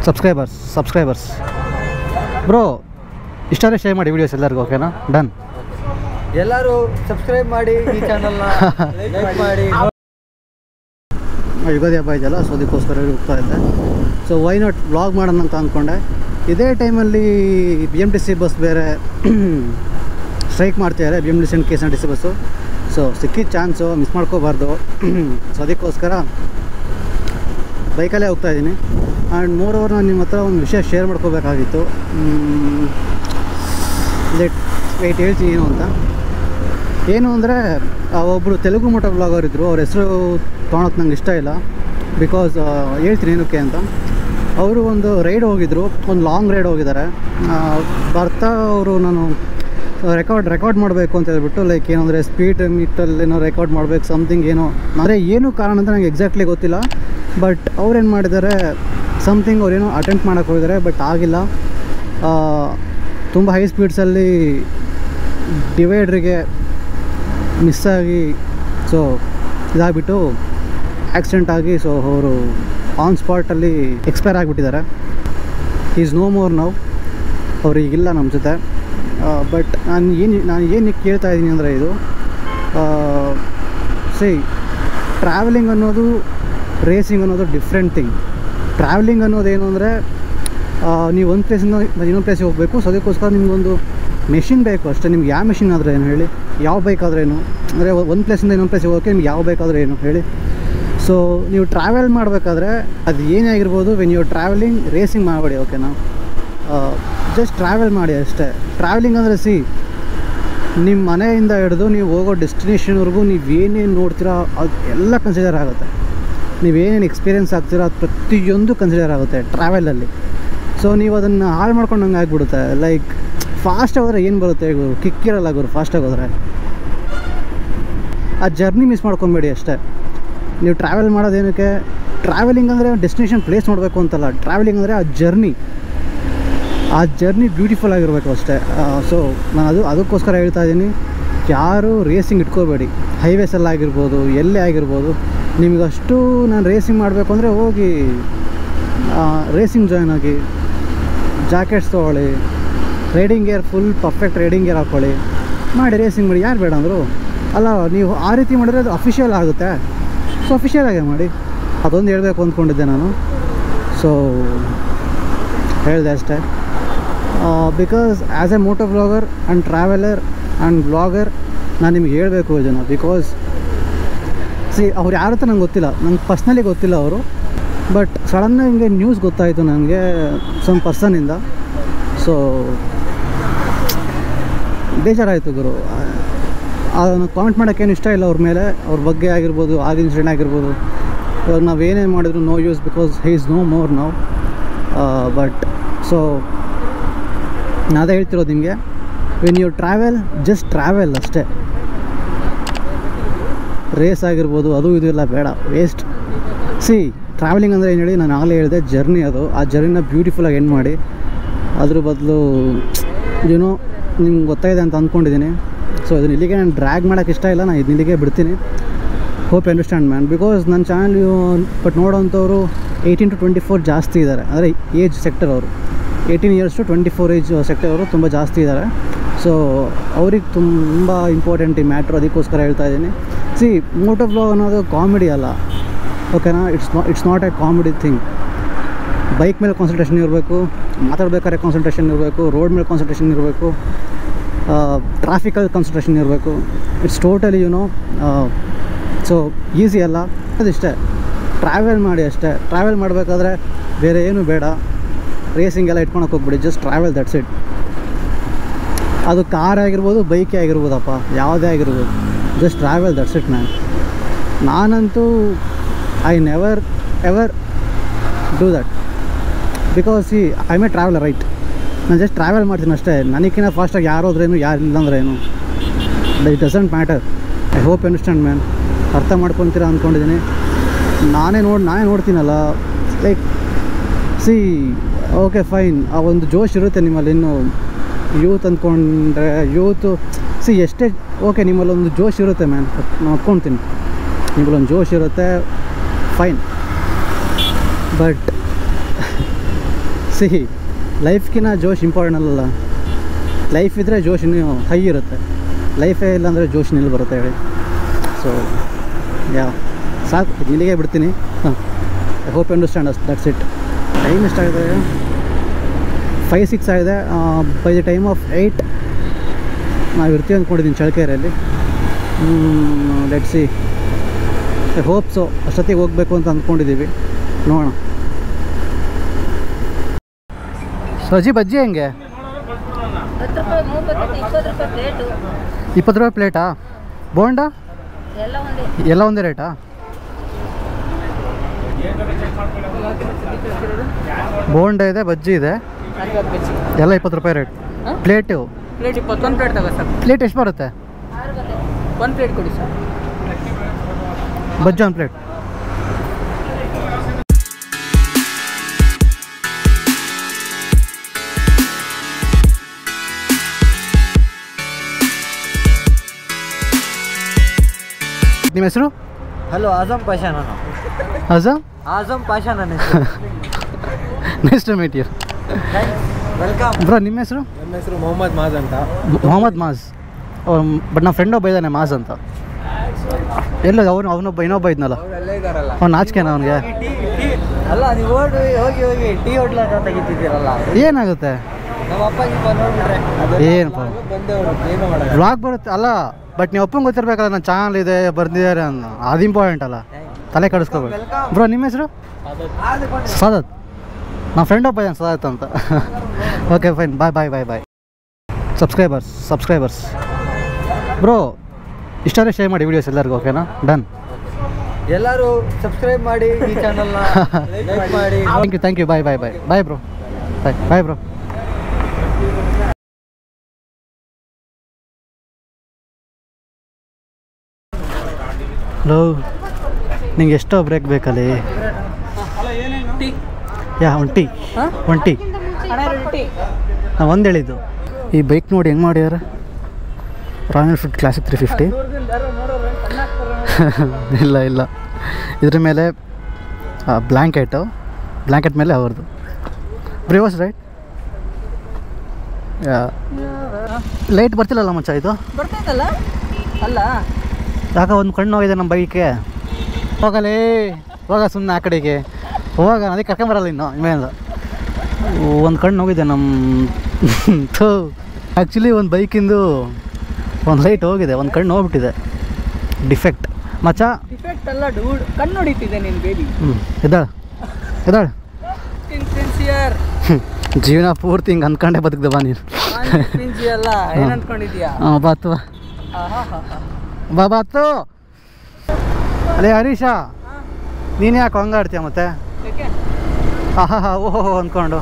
Subscribers subscribers bro ಇಷ್ಟಾದ್ರೆ share ಮಾಡಿ videos ಎಲ್ಲರಿಗೂ ಓಕೆನಾ ಡನ್ ಎಲ್ಲರೂ ಸಬ್ಸ್ಕ್ರೈಬ್ ಮಾಡಿ ಈ ಚಾನಲ್ನ ಲೈಕ್ ಮಾಡಿ ಯುಗಾದಿ ಹಬ್ಬ ಇದೆಯಲ್ಲ ಸೊ ಅದಕ್ಕೋಸ್ಕರ ಹೋಗ್ತಾ ಇದ್ದೆ ಸೊ ವೈ ನಾಟ್ ವ್ಲಾಗ್ ಮಾಡೋಣ ಅಂತ ಅಂದ್ಕೊಂಡೆ ಇದೇ ಟೈಮಲ್ಲಿ B M T C bus ಬೇರೆ ಸ್ಟ್ರೈಕ್ ಮಾಡ್ತಿದ್ದಾರೆ B M T C and K S R T C bus so ಸಿಕ್ಕಿದ ಚಾನ್ಸು ಮಿಸ್ ಮಾಡ್ಕೋಬಾರ್ದು ಸೊ ಅದಕ್ಕೋಸ್ಕರ ಬೈಕಲ್ಲೇ ಹೋಗ್ತಾ ಇದ್ದೀನಿ ಆ್ಯಂಡ್ ಮೋರ್ ಓವರ್ ನಾನು ನಿಮ್ಮ ಹತ್ರ ಒಂದು ವಿಷಯ ಶೇರ್ ಮಾಡ್ಕೋಬೇಕಾಗಿತ್ತು ಲೆಟ್ ವೆಯ್ಟ್ ಹೇಳ್ತೀನಿ ಏನು ಅಂತ ಏನು ಅಂದರೆ ಒಬ್ಬರು ತೆಲುಗು ಮಠ ಬ್ಲಾಗರ್ ಇದ್ದರು ಅವ್ರ ಹೆಸರು ತೊಗೊಳಕ್ಕೆ ನಂಗೆ ಇಷ್ಟ ಇಲ್ಲ ಬಿಕಾಸ್ ಹೇಳ್ತೀನಿ ಏನಕ್ಕೆ ಅಂತ ಅವರು ಒಂದು ರೈಡ್ ಹೋಗಿದ್ರು ಒಂದು ಲಾಂಗ್ ರೈಡ್ ಹೋಗಿದ್ದಾರೆ ಆ, ಬರ್ತಾ ಅವರು ನಾನು ರೆಕಾರ್ಡ್ ರೆಕಾರ್ಡ್ ಮಾಡಬೇಕು ಅಂತ ಹೇಳ್ಬಿಟ್ಟು ಲೈಕ್ ಏನಂದರೆ ಸ್ಪೀಡ್ ಮೀಟಲ್ಲಿ ಏನೋ ರೆಕಾರ್ಡ್ ಮಾಡಬೇಕು ಸಮಥಿಂಗ್ ಏನೋ ಅಂದರೆ ಏನು ಕಾರಣ ಅಂತ ನನಗೆ ಎಕ್ಸಾಕ್ಟ್ಲಿ ಗೊತ್ತಿಲ್ಲ ಬಟ್ ಅವ್ರೇನು ಮಾಡಿದ್ದಾರೆ ಸಮಥಿಂಗ್ ಅವ್ರೇನೋ ಅಟೆಂಪ್ಟ್ ಮಾಡೋಕ್ಕೆ ಹೋಗಿದ್ದಾರೆ ಬಟ್ ಆಗಿಲ್ಲ ತುಂಬ ಹೈ ಸ್ಪೀಡ್ಸಲ್ಲಿ ಡಿವೈಡ್ರಿಗೆ ಮಿಸ್ ಆಗಿ ಸೊ ಇದಾಗ್ಬಿಟ್ಟು ಆಕ್ಸಿಡೆಂಟ್ ಆಗಿ ಸೊ ಅವರು ಆನ್ ಸ್ಪಾಟಲ್ಲಿ ಎಕ್ಸ್ಪೈರ್ ಆಗಿಬಿಟ್ಟಿದ್ದಾರೆ ಈಸ್ ನೋ ಮೋರ್ ನಾವು ಅವ್ರು ಈಗಿಲ್ಲ ನಮ್ಮ ಜೊತೆ ಬಟ್ ನಾನು ಏನು ನಾನು ಏನಕ್ಕೆ ಕೇಳ್ತಾ ಇದ್ದೀನಿ ಅಂದರೆ ಇದು ಸಿ ಟ್ರಾವೆಲಿಂಗ್ ಅನ್ನೋದು ರೇಸಿಂಗ್ ಅನ್ನೋದು ಡಿಫ್ರೆಂಟ್ ಥಿಂಗ್ ಟ್ರಾವೆಲಿಂಗ್ ಅನ್ನೋದೇನು ಅಂದರೆ ನೀವು ಒಂದು ಪ್ಲೇಸಿಂದ ಇನ್ನೊಂದು ಪ್ಲೇಸಿಗೆ ಹೋಗಬೇಕು ಸೊ ಅದಕ್ಕೋಸ್ಕರ ನಿಮಗೊಂದು ಮೆಷಿನ್ ಬೇಕು ಅಷ್ಟೇ ನಿಮ್ಗೆ ಯಾವ ಮೆಷಿನ್ ಆದರೆ ಏನು ಹೇಳಿ ಯಾವ ಬೈಕ್ ಆದರೆ ಏನು ಅಂದರೆ ಒಂದು ಪ್ಲೇಸಿಂದ ಇನ್ನೊಂದು ಪ್ಲೇಸಿಗೆ ಹೋಗೋಕ್ಕೆ ನಿಮ್ಗೆ ಯಾವ ಬೈಕ್ ಆದರೆ ಏನು ಹೇಳಿ ಸೊ ನೀವು ಟ್ರಾವೆಲ್ ಮಾಡಬೇಕಾದ್ರೆ ಅದು ಏನೇ ಆಗಿರ್ಬೋದು ವೆನ್ ಯು ಟ್ರಾವೆಲಿಂಗ್ ರೇಸಿಂಗ್ ಮಾಡಬೇಡಿ ಓಕೆನಾ ಜಸ್ಟ್ ಟ್ರಾವೆಲ್ ಮಾಡಿ ಅಷ್ಟೇ ಟ್ರಾವೆಲಿಂಗ್ ಅಂದರೆ ಸಿ ನಿಮ್ಮ ಮನೆಯಿಂದ ಹಿಡಿದು ನೀವು ಹೋಗೋ ಡೆಸ್ಟಿನೇಷನ್ವರೆಗೂ ನೀವು ಏನೇನು ನೋಡ್ತೀರಾ ಅದು ಎಲ್ಲ ಕನ್ಸಿಡರ್ ಆಗುತ್ತೆ ನೀವೇನೇನು ಎಕ್ಸ್ಪೀರಿಯೆನ್ಸ್ ಆಗ್ತೀರಾ ಅದು ಪ್ರತಿಯೊಂದು ಕನ್ಸಿಡರ್ ಆಗುತ್ತೆ ಟ್ರಾವೆಲಲ್ಲಿ ಸೊ ನೀವು ಅದನ್ನು ಹಾಳು ಮಾಡ್ಕೊಂಡಂಗೆ ಆಗಿಬಿಡುತ್ತೆ ಲೈಕ್ ಫಾಸ್ಟಾಗಿ ಹೋದರೆ ಏನು ಬರುತ್ತೆ ಗುರು ಕಿಕ್ ಇರಲ್ಲ ಗುರು ಫಾಸ್ಟಾಗಿ ಹೋದರೆ ಆ ಜರ್ನಿ ಮಿಸ್ ಮಾಡ್ಕೊಬೇಡಿ ಅಷ್ಟೇ ನೀವು ಟ್ರಾವೆಲ್ ಮಾಡೋದೇನಕ್ಕೆ ಟ್ರಾವೆಲಿಂಗ್ ಅಂದರೆ ಡೆಸ್ಟಿನೇಷನ್ ಪ್ಲೇಸ್ ನೋಡಬೇಕು ಅಂತಲ್ಲ ಟ್ರಾವೆಲಿಂಗ್ ಅಂದರೆ ಆ ಜರ್ನಿ ಆ ಜರ್ನಿ ಬ್ಯೂಟಿಫುಲ್ ಆಗಿರಬೇಕು ಅಷ್ಟೇ ಸೊ ನಾನು ಅದು ಅದಕ್ಕೋಸ್ಕರ ಹೇಳ್ತಾ ಇದ್ದೀನಿ ಯಾರು ರೇಸಿಂಗ್ ಇಟ್ಕೋಬೇಡಿ ಹೈವೇಸಲ್ಲಾಗಿರ್ಬೋದು ಎಲ್ಲೇ ಆಗಿರ್ಬೋದು ನಿಮಗಷ್ಟು ನಾನು ರೇಸಿಂಗ್ ಮಾಡಬೇಕು ಅಂದರೆ ಹೋಗಿ ರೇಸಿಂಗ್ ಜಾಯ್ನ್ ಆಗಿ ಜಾಕೆಟ್ಸ್ ತೊಗೊಳ್ಳಿ riding gear full perfect riding gear ಹಾಕ್ಕೊಳ್ಳಿ ಮಾಡಿ ರೇಸಿಂಗ್ ಮಾಡಿ ಯಾರು ಬೇಡ ಅಂದರು ಅಲ್ಲ ನೀವು ಆ ರೀತಿ ಮಾಡಿದ್ರೆ ಅದು ಅಫಿಷಿಯಲ್ ಆಗುತ್ತೆ ಸೊ ಅಫಿಷಿಯಲ್ ಆಗೇ ಮಾಡಿ ಅದೊಂದು ಹೇಳಬೇಕು ಅಂದ್ಕೊಂಡಿದ್ದೆ ನಾನು ಸೊ ಹೇಳಿದೆ ಅಷ್ಟೇ because as a moto blogger and traveller and blogger ನಾನು ನಿಮ್ಗೆ ಹೇಳಬೇಕು ಇದನ್ನು ಬಿಕಾಸ್ ಸಿ ಅವ್ರು ಯಾರು ಅಂತ ನಂಗೆ ಗೊತ್ತಿಲ್ಲ ನಂಗೆ ಪರ್ಸ್ನಲಿ ಗೊತ್ತಿಲ್ಲ ಅವರು ಬಟ್ ಸಡನ್ನಾಗಿ ಹಿಂಗೆ ನ್ಯೂಸ್ ಗೊತ್ತಾಯಿತು ನನಗೆ ಸಮ್ ಪರ್ಸನಿಂದ ಸೊ ಬೇಜಾರಾಯಿತು ಗುರು ಅದನ್ನು ಕಾಮೆಂಟ್ ಮಾಡೋಕ್ಕೇನು ಇಷ್ಟ ಇಲ್ಲ ಅವ್ರ ಮೇಲೆ ಅವ್ರ ಬಗ್ಗೆ ಆಗಿರ್ಬೋದು ಆಗಿನ ಇನ್ಸಿಡೆಂಟ್ ಆಗಿರ್ಬೋದು ಇವಾಗ ನಾವು ಏನೇ ಮಾಡಿದ್ರು no use because he is no more ನಾವು ಬಟ್ ಸೊ ನಾನೇ ಹೇಳ್ತಿರೋದು ನಿಮಗೆ when you travel just travel ಅಷ್ಟೇ ರೇಸ್ ಆಗಿರ್ಬೋದು ಅದು ಇದು ಎಲ್ಲ ಬೇಡ ವೇಸ್ಟ್ ಸಿ ಟ್ರಾವೆಲಿಂಗ್ ಅಂದರೆ ಏನು ಹೇಳಿ ನಾನು ಆಗಲೇ ಹೇಳಿದೆ ಜರ್ನಿ ಅದು ಆ ಜರ್ನಿನ ಬ್ಯೂಟಿಫುಲ್ಲಾಗಿ ಎಂಡ್ ಮಾಡಿ ಅದ್ರ ಬದಲು ಏನೋ ನಿಮ್ಗೆ ಗೊತ್ತಾಗಿದೆ ಅಂತ ಅಂದ್ಕೊಂಡಿದ್ದೀನಿ ಸೊ ಇದನ್ನ ಇಲ್ಲಿಗೆ ನಾನು ಡ್ರ್ಯಾಗ್ ಮಾಡೋಕ್ಕೆ ಇಷ್ಟ ಇಲ್ಲ ನಾನು ಇದನ್ನ ಇಲ್ಲಿಗೆ ಬಿಡ್ತೀನಿ ಹೋಪ್ ಅಂಡರ್ಸ್ಟ್ಯಾಂಡ್ ಮ್ಯಾನ್ ಬಿಕಾಸ್ ನನ್ನ ಚಾನಲ್ ಬಟ್ ನೋಡೋವಂಥವ್ರು ಏಯ್ಟೀನ್ ಟು ಟ್ವೆಂಟಿ ಫೋರ್ ಜಾಸ್ತಿ ಇದ್ದಾರೆ ಅಂದರೆ ಏಜ್ ಸೆಕ್ಟರ್ ಅವರು eighteen years to twenty four age sector ಅವರು ತುಂಬ ಜಾಸ್ತಿ ಇದ್ದಾರೆ ಸೊ ಅವ್ರಿಗೆ ತುಂಬ ಇಂಪಾರ್ಟೆಂಟ್ ಈ ಮ್ಯಾಟ್ರ್ ಅದಕ್ಕೋಸ್ಕರ ಹೇಳ್ತಾ ಇದ್ದೀನಿ ಸಿ ಮೋಟೋ ಬ್ಲಾಗ್ ಅನ್ನೋದು ಕಾಮಿಡಿ ಅಲ್ಲ ಓಕೆನಾ ಇಟ್ಸ್ ನಾ it's not a comedy thing bike ಮೇಲೆ ಕಾನ್ಸಂಟ್ರೇಷನ್ ಇರಬೇಕು ಮಾತಾಡ್ಬೇಕಾದ್ರೆ ಕಾನ್ಸಂಟ್ರೇಷನ್ ಇರಬೇಕು ರೋಡ್ ಮೇಲೆ ಕಾನ್ಸಂಟ್ರೇಷನ್ ಇರಬೇಕು ಟ್ರಾಫಿಕಲ್ಲಿ ಕಾನ್ಸಂಟ್ರೇಷನ್ ಇರಬೇಕು it's totally you know so easy ಅಲ್ಲ ಅದಿಷ್ಟೇ ಟ್ರಾವೆಲ್ ಮಾಡಿ ಅಷ್ಟೇ ಟ್ರಾವೆಲ್ ಮಾಡಬೇಕಾದ್ರೆ ಬೇರೆ ಏನು ಬೇಡ ರೇಸಿಂಗ್ ಎಲ್ಲ ಇಟ್ಕೊಳಕ್ಕೆ ಹೋಗ್ಬಿಡಿ ಜಸ್ಟ್ ಟ್ರಾವೆಲ್ ದಟ್ಸ್ ಇಟ್ ಅದು ಕಾರ್ ಆಗಿರ್ಬೋದು ಬೈಕೇ ಆಗಿರ್ಬೋದಪ್ಪ ಯಾವುದೇ ಆಗಿರ್ಬೋದು just travel that's it man ನಾನಂತೂ I never ever do that because ಈ ಐ ಮೇ ಟ್ರಾವೆಲ್ ರೈಟ್ ನಾನು ಜಸ್ಟ್ ಟ್ರಾವೆಲ್ ಮಾಡ್ತೀನಿ ಅಷ್ಟೇ ನನಗಿನ್ನ ಫಾಸ್ಟಾಗಿ ಯಾರು ಹೋದ್ರೇನು ಯಾರು ಇಲ್ಲ ಅಂದ್ರೇನು it doesn't matter I hope understand man ಅರ್ಥ ಮಾಡ್ಕೊತೀರಾ ಅಂದ್ಕೊಂಡಿದ್ದೀನಿ ನಾನೇ ನೋಡಿ ನಾನೇ ನೋಡ್ತೀನಲ್ಲ ಲೈಕ್ ಸಿ ಓಕೆ ಫೈನ್ ಆ ಒಂದು ಜೋಶ್ ಇರುತ್ತೆ ನಿಮ್ಮಲ್ಲಿ ಇನ್ನು ಯೂತ್ ಅಂದ್ಕೊಂಡ್ರೆ ಯೂತು ಸಿ ಎಷ್ಟೇ ಓಕೆ ನಿಮ್ಮಲ್ಲಿ ಒಂದು ಜೋಶ್ ಇರುತ್ತೆ ಮ್ಯಾನ್ ನಾನು ಒಪ್ಕೊಳ್ತೀನಿ ನಿಮ್ಮಲ್ಲಿ ಒಂದು ಜೋಶ್ ಇರುತ್ತೆ ಫೈನ್ ಬಟ್ ಸಿಹಿ ಲೈಫ್ಗಿನ ಜೋಶ್ ಇಂಪಾರ್ಟೆಂಟ್ ಅಲ್ಲಲ್ಲ ಲೈಫ್ ಇದ್ದರೆ ಜೋಶ್ ಇನ್ನೂ ಹೈ ಇರುತ್ತೆ ಲೈಫೇ ಇಲ್ಲ ಅಂದರೆ ಜೋಶ್ ನಿಲ್ಲಿ ಬರುತ್ತೆ ಹೇಳಿ ಸೊ ಯಾ ಸಾಕು ಇಲ್ಲಿಗೆ ಬಿಡ್ತೀನಿ ಹಾಂ I hope understand us that's it time ಎಷ್ಟಾಗಿದೆ ಫೈವ್ ಸಿಕ್ಸ್ ಆಗಿದೆ by the time of eight ನಾವು ಇರ್ತೀವಿ ಅಂದ್ಕೊಂಡಿದ್ದೀನಿ ಚಳಕೆರೆಯಲ್ಲಿ let see I hope so ಅಷ್ಟೊತ್ತಿಗೆ ಹೋಗಬೇಕು ಅಂತ ಅಂದ್ಕೊಂಡಿದ್ದೀವಿ ನೋಡೋಣ ಸೊ ಅಜ್ಜಿ ಬಜ್ಜಿ ಹೆಂಗೆ ಹತ್ತು ರೂಪಾಯಿ ಮೂರು ಬರ್ತೈತೆ ಇಪ್ಪತ್ತು ರೂಪಾಯಿ ಪ್ಲೇಟು ಇಪ್ಪತ್ತು ರೂಪಾಯಿ ಪ್ಲೇಟಾ ಬೋಂಡ ಎಲ್ಲ ಒಂದೇ ಎಲ್ಲ ಒಂದೇ ರೇಟಾ ಬೋಂಡ ಇದೆ ಬಜ್ಜಿ ಇದೆ ಎಲ್ಲ ಇಪ್ಪತ್ತು ರೂಪಾಯಿ ರೇಟ್ ಪ್ಲೇಟು ಪ್ಲೇಟ್ ಇಪ್ಪತ್ತೊಂದು ಪ್ಲೇಟ್ ತಗೋ ಸರ್ ಪ್ಲೇಟ್ ಎಷ್ಟು ಬರುತ್ತೆ ಆರು ಬರ್ತೈತೆ ಒಂದು ಪ್ಲೇಟ್ ಕೊಡಿ ಸರ್ ಬಜ್ಜಿ ಒಂದು ಪ್ಲೇಟ್ ನಿಮ್ಮ ಹೆಸರು ಹಲೋ ಆಜಮ್ ಪಾಷಾ ನಾನು ಅಜಮ್ ಆಜಮ್ ಪಾಷಾ ನನ್ನ ಹೆಸರು nice to meet you welcome bro ನಿಮ್ಮ ಹೆಸರು ನನ್ನ ಹೆಸರು ಮೊಹಮ್ಮದ್ ಮಾಜ್ ಅಂತ ಮೊಹಮ್ಮದ್ ಮಾಜ್ ಬಟ್ ನಮ್ಮ ಫ್ರೆಂಡ್ ಒಬ್ಬ ಇದ್ದಾನೆ ಮಾಜ್ ಅಂತ ಎಲ್ಲ ಅವನು ಅವನೊಬ್ಬ ಇನ್ನೊಬ್ಬ ಇದ್ನಲ್ಲ ಅವರೆಲ್ಲ ಇದಾರಲ್ಲ ಅವ್ನು ನಾಚಿಕೆನ ಅವನಿಗೆ ಅಲ್ಲ ನೀವು ಓಡಿ ಹೋಗಿ ಹೋಗಿ ಟೀ ಹೋಟ್ಲ ತೆಗಿತಿದ್ದೀರಲ್ಲ ಏನಾಗುತ್ತೆ ನಮ್ಮ ಅಪ್ಪ ಗಿಪ್ಪ ನೋಡ್ಬಿಟ್ರೆ ಅದೆಲ್ಲ ಏನಪ್ಪ? vlog ಬಂದವರು ಏನು ಮಾಡಲ್ಲ ವ್ಲಾಗ್ ಬರುತ್ತೆ ಅಲ್ಲ ಬಟ್ ನೀವು ಒಪ್ಪಂಗೆ ಗೊತ್ತಿರ್ಬೇಕಲ್ಲ ನನ್ನ ಚಾನಲ್ ಇದೆ ಬರ್ದಿದ್ದಾರೆ ಅನ್ನೋ ಅದು ಇಂಪಾರ್ಟೆಂಟ್ ಅಲ್ಲ ತಲೆ ಕೆಡಿಸ್ಕೋಬೇಕು Welcome. ಬ್ರೋ ನಿಮ್ಮ ಹೆಸರು ಸಾದತ್ ನಮ್ಮ ಫ್ರೆಂಡ್ ಒಬ್ಬ ಇದ್ದಾನೆ ಸಾದತ್ ಅಂತ okay fine bye bye bye bye subscribers subscribers bro ಇಷ್ಟಾದ್ರೆ ಶೇರ್ ಮಾಡಿ ವೀಡಿಯೋಸ್ ಎಲ್ಲರಿಗೂ ಓಕೆನಾ ಡನ್ ಎಲ್ಲರೂ ಸಬ್ಸ್ಕ್ರೈಬ್ ಮಾಡಿ ಈ ಚಾನಲ್ನ ಲೈಕ್ ಮಾಡಿ thank you thank you bye bye bye bye bro bye bye bro hello ನಿಂಗೆ ಎಷ್ಟೋ ಬ್ರೇಕ್ ಬೇಕಲ್ಲಿ ಯಾ ಒಂದು ಟೀ ಒಂದು ಟೀ ನಾನು ಒಂದು ಹೇಳಿದ್ದು ಈ ಬೈಕ್ ನೋಡಿ ಹೆಂಗೆ ಮಾಡ್ಯಾರ Royal Enfield Classic three fifty ಇಲ್ಲ ಇಲ್ಲ ಇದ್ರ ಮೇಲೆ ಬ್ಲ್ಯಾಂಕೆಟು ಬ್ಲ್ಯಾಂಕೆಟ್ ಮೇಲೆ ಅವ್ರದ್ದು ಬ್ರಿವರ್ಸ್ ರೈಟ್ ಲೈಟ್ ಬರ್ತಿಲ್ಲಲ್ಲ ಮಚ್ಚ ಇದು ಬರ್ತೈತಲ್ಲ ಅಲ್ಲ ಯಾಕೆ ಒಂದು ಕಣ್ಣು ಹೋಗಿದೆ ನಮ್ಮ ಬೈಕ್ಗೆ ಹೋಗಲೇ ಹೋಗ ಸುಮ್ಮನೆ ಆ ಕಡೆಗೆ ಹೋಗ ಅದಕ್ಕೆ ಕರ್ಕೊಂಬರಲ್ಲ ಇನ್ನು ಇನ್ಮೇಲೆ ಒಂದು ಕಣ್ಣು ಹೋಗಿದೆ ನಮ್ಮ ಥೂ ಆ್ಯಕ್ಚುಲಿ ಒಂದು ಬೈಕಿಂದು ಒಂದು ಲೈಟ್ ಹೋಗಿದೆ ಒಂದು ಕಣ್ಣು ಹೋಗ್ಬಿಟ್ಟಿದೆ ಡಿಫೆಕ್ಟ್ ಮಚ್ಚ ಡಿಫೆಕ್ಟ್ ಅಲ್ಲ ಡೂಡ್ ಕಣ್ಣು ಹೊಡಿತಿದೆ ನಿನ್ ಬೇಬಿ ಹ್ಞೂ ಎದ್ದಾಳ ಎದ್ದಾಳ ಸಿನ್ಸಿಯರ್ ಜೀವನ ಪೂರ್ತಿ ಹಿಂಗೆ ಅಂದ್ಕೊಂಡೆ ಬದುಕ್ದೆ ಬಾ ನೀನು ಅಲ್ಲ ಏನ್ ಅನ್ಕೊಂಡಿದ್ಯಾ ಹಾಂ ಬಾತು ಬಾ ಬಾತು ಅಲ್ಲೇ ಹರೀಶ ನೀನು ಯಾಕೆ ಹಂಗಾಡ್ತೀಯ ಮತ್ತೆ ಆಹಾ ಹಾ ಓಹೋ ಅಂದ್ಕೊಂಡು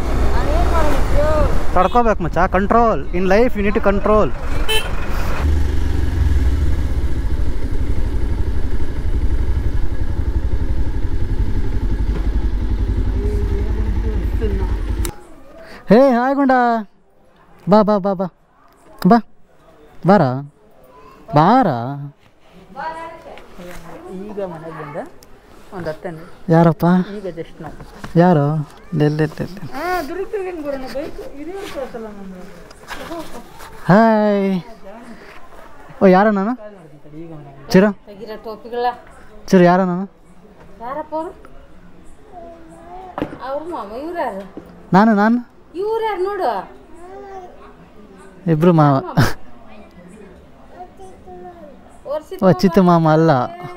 ತಡ್ಕೋಬೇಕು ಮಚ್ಚ control in life you need to control hey hi ಗುಂಡ ಬಾ ಬಾ ಬಾ ಬಾ ಬಾ ಬಾರ ಬಾರ ಈಗ ಮನೆಗೆ ಬಂದ ಒಂದು ಹತ್ತನೇ ಯಾರಪ್ಪ ಈಗ ಜಸ್ಟ್ ನಾವು ಯಾರು ಎಲ್ಲೆಲ್ಲೆಲ್ಲ ಹಾಂ ದುರ್ಗ ಹೆಂಗೆ ಬರೋಣ ಬೈಕ್ ಇದೇ ಕಳ್ಸಲ್ಲ ನಾನು ಹಾಯ್ ಓ ಯಾರ ನಾನು ಚಿರು ತೆಗಿರೋ ಟೋಪಿಗಳ ಚಿರು ಯಾರ ನಾನು ಯಾರಪ್ಪ ಅವರು ಅವ್ರ ಮಾಮ ಇವ್ರು ಯಾರು ನಾನು ನಾನು ಇವ್ರು ಯಾರು ನೋಡು ಇಬ್ರು ಮಾವ ಓರ್ಸಿ ಓ ಚಿತ್ತು ಮಾಮ ಅಲ್ಲ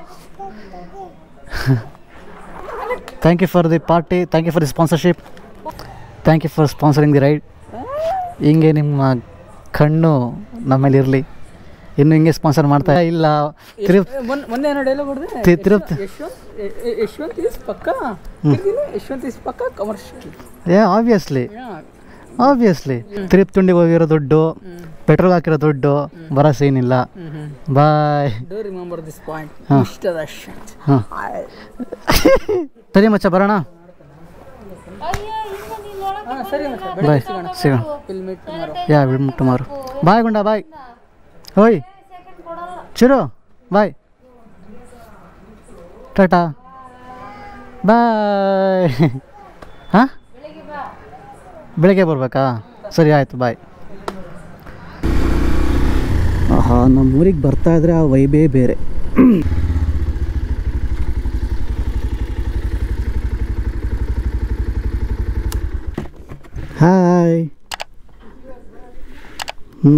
thank you for the party thank you for the sponsorship thank you for sponsoring the ride ಹಿಂಗೆ ನಿಮ್ಮ ಕಣ್ಣು ನಮ್ಮಲ್ಲಿ ಇರಲಿ ಇನ್ನು ಹಿಂಗೆ ಸ್ಪಾನ್ಸರ್ ಮಾಡ್ತಾ ಇಲ್ಲ ತಿರುಪ್ ಮೊನ್ನೆ ಏನೋ ಡೈಲಾಗ್ ಹೊಡೆದೆ ತಿ- ತಿರುಪ್ತಿ ಯಶವಂತ್ ಯ- ಯ- ಯಶವಂತ್ ಇಸ್ ಪಕ್ಕ ಯಶವಂತ್ ಇಸ್ ಪಕ್ಕ ಕಮರ್ಷಿಯಲ್ ಏ ಆಬ್ವಿಯಸ್ಲಿ ಆಬ್ವಿಯಸ್ಲಿ ತಿರುಪ್ ತುಂಡಿಗೆ ಹೋಗಿರೋ ದುಡ್ಡು ಪೆಟ್ರೋಲ್ ಹಾಕಿರೋ ದುಡ್ಡು ಬರೋ ಸೀನ್ ಇಲ್ಲ boy do remember this point ಹಾ. ಮಿಸ್ಟರ್ ಅಶ್ವಂತ್ ಹಾಂ ಸರಿ ಮಚ್ಚ ಬರೋಣ ಹಾಂ ಸರಿ ಮತ್ತೆ ಬಾಯ್ ಸಿಗೋಣ will meet tomorrow yeah will tomorrow bye ಗುಂಡ ಬಾಯ್ ಓಯ್ ಚಿರು ಬಾಯ್ ಟಾಟಾ ಬಾಯ್ ಹಾಂ ಬೆಳಗ್ಗೆ ಬರಬೇಕಾ ಸರಿ ಆಯಿತು ಬಾಯ್ ಆಹಾ ನಮ್ಮ ಊರಿಗೆ ಬರ್ತಾ ಇದ್ರೆ ಆ ವೈಬೇ ಬೇರೆ ಹಾಯ್ ಹ್ಞೂ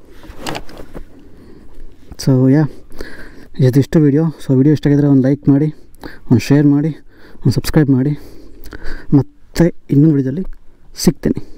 ಸೊ ಯಾ ಇದಿಷ್ಟು ವಿಡಿಯೋ ಸೊ ವಿಡಿಯೋ ಇಷ್ಟ ಆಗಿದ್ರೆ ಒಂದು ಲೈಕ್ ಮಾಡಿ ಒಂದು ಶೇರ್ ಮಾಡಿ ಒಂದು ಸಬ್ಸ್ಕ್ರೈಬ್ ಮಾಡಿ ಮತ್ತು ಇನ್ನೊಂದು ವಿಡಿಯೋದಲ್ಲಿ ಸಿಗ್ತೇನೆ